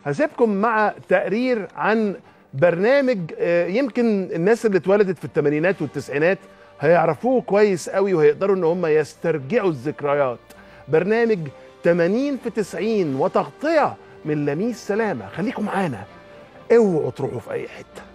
هسيبكم مع تقرير عن برنامج آه، يمكن الناس اللي اتولدت في الثمانينات والتسعينات هيعرفوه كويس قوي وهيقدروا ان هم يسترجعوا الذكريات برنامج 80 في 90 وتغطيه من لميس سلامه خليكم معانا اوعوا تروحوا في اي حته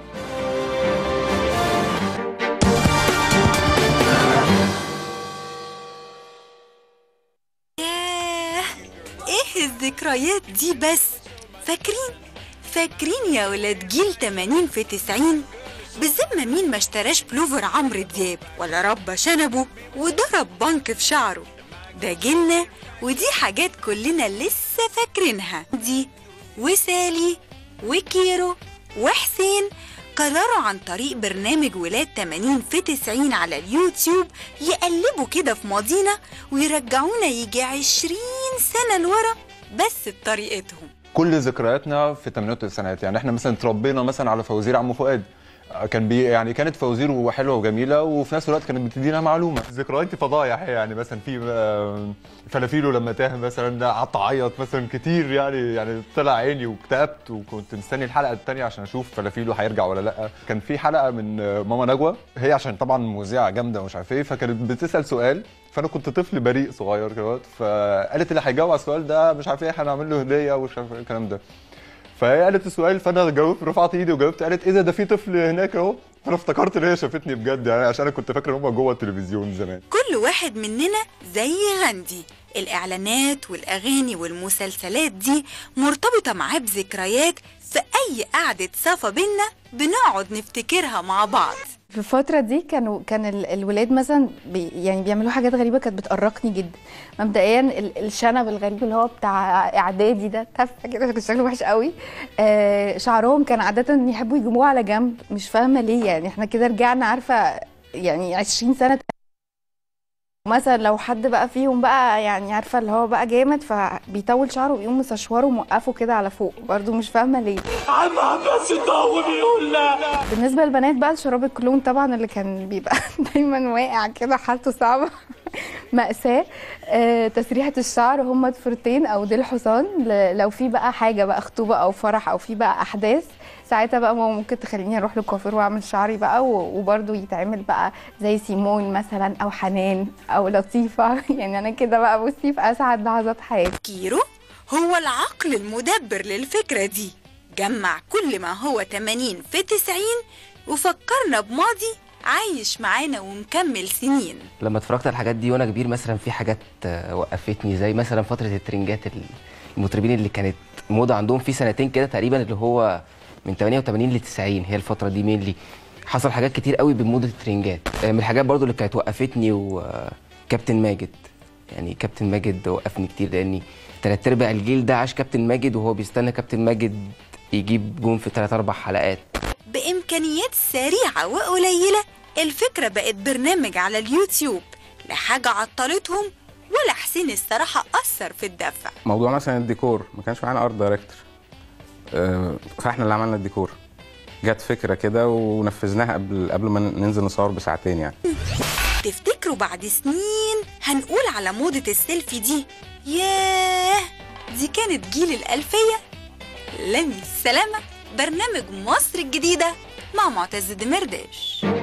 ياه ايه الذكريات دي بس فاكرين فاكرين يا ولاد جيل 80 في 90 بالذمة مين ما اشتراش بلوفر عمرو دياب ولا ربى شنبه وضرب بنك في شعره ده جيلنا ودي حاجات كلنا لسه فاكرينها دي وسالي وكيرو وحسين قرروا عن طريق برنامج ولاد 80 في 90 على اليوتيوب يقلبوا كده في ماضينا ويرجعونا يجي 20 سنة لورا بس بطريقتهم كل ذكرياتنا في الثمانينات والتسعينات يعني احنا مثلا اتربينا مثلا على فوازير عم فؤاد كان بي يعني كانت فوازير حلوه وجميله وفي نفس الوقت كانت بتدينا معلومه ذكرياتي فضايح يعني مثلا في آه، فلافيلو لما تاه مثلا ده قعدت اعيط مثلا كتير يعني يعني طلع عيني واكتئبت وكنت مستني الحلقه الثانيه عشان اشوف فلافيلو هيرجع ولا لا كان في حلقه من آه، ماما نجوى هي عشان طبعا مذيعه جامده ومش عارف ايه فكانت بتسال سؤال فانا كنت طفل بريء صغير كده فقالت اللي هيجاوب على السؤال ده مش عارف ايه هنعمل له هديه ومش عارف ايه الكلام ده فهي قالت السؤال فانا جاوبت رفعت ايدي وجاوبت قالت ايه ده ده في طفل هناك اهو فانا افتكرت ان هي شافتني بجد يعني عشان انا كنت فاكر ان هم جوه التلفزيون زمان كل واحد مننا زي غاندي الإعلانات والأغاني والمسلسلات دي مرتبطة معاه بذكريات في أي قعدة صفا بينا بنقعد نفتكرها مع بعض في الفترة دي كانوا كان ال- الولاد مثلا بي يعني بيعملوا حاجات غريبة كانت بتقرقني جدا مبدئيا ال- الشنب الغريب اللي هو بتاع اعدادي ده تافه كده كان شكله وحش قوي آه شعرهم كان عادة يحبوا يجيبوه على جنب مش فاهمة ليه يعني احنا كده رجعنا عارفة يعني 20 سنة مثلا لو حد بقى فيهم بقى يعني عارفة اللي هو بقى جامد فبيطول شعره ويقوم مسشوره وموقفه كده على فوق برضو مش فاهمة ليه عم عباس الضو بيقول لا بالنسبه للبنات بقى الشراب الكلون طبعا اللي كان بيبقى دايما واقع كده حالته صعبه مأساة آه، تسريحة الشعر هم ضفرتين أو ديل حصان ل- لو في بقى حاجة بقى خطوبة أو فرح أو في بقى أحداث ساعتها بقى ماما ممكن تخليني أروح للكوافير وأعمل شعري بقى و- وبرضه يتعمل بقى زي سيمون مثلا أو حنان أو لطيفة يعني أنا كده بقى بصي في أسعد لحظات حياتي كيرو هو العقل المدبر للفكرة دي جمع كل ما هو 80 في 90 وفكرنا بماضي عايش معانا ومكمل سنين لما اتفرجت على الحاجات دي وانا كبير مثلا في حاجات آه، وقفتني زي مثلا فتره الترنجات المطربين اللي كانت موضه عندهم في سنتين كده تقريبا اللي هو من 88 ل 90 هي الفتره دي مين حصل حاجات كتير قوي بموضه الترنجات آه، من الحاجات برضو اللي كانت وقفتني وكابتن ماجد يعني كابتن ماجد وقفني كتير لاني تلات ارباع الجيل ده عاش كابتن ماجد وهو بيستنى كابتن ماجد يجيب جون في ثلاث اربع حلقات بإمكانيات سريعة وقليلة الفكرة بقت برنامج على اليوتيوب لا حاجة عطلتهم ولا حسين الصراحة أثر في الدفع موضوع مثلا الديكور ما كانش معانا ارت دايركتور آه، فاحنا اللي عملنا الديكور جت فكره كده ونفذناها قبل قبل ما ننزل نصور بساعتين يعني تفتكروا بعد سنين هنقول على موضة السيلفي دي ياه دي كانت جيل الألفية لمي السلامة برنامج مصر الجديدة مع معتز دمرداش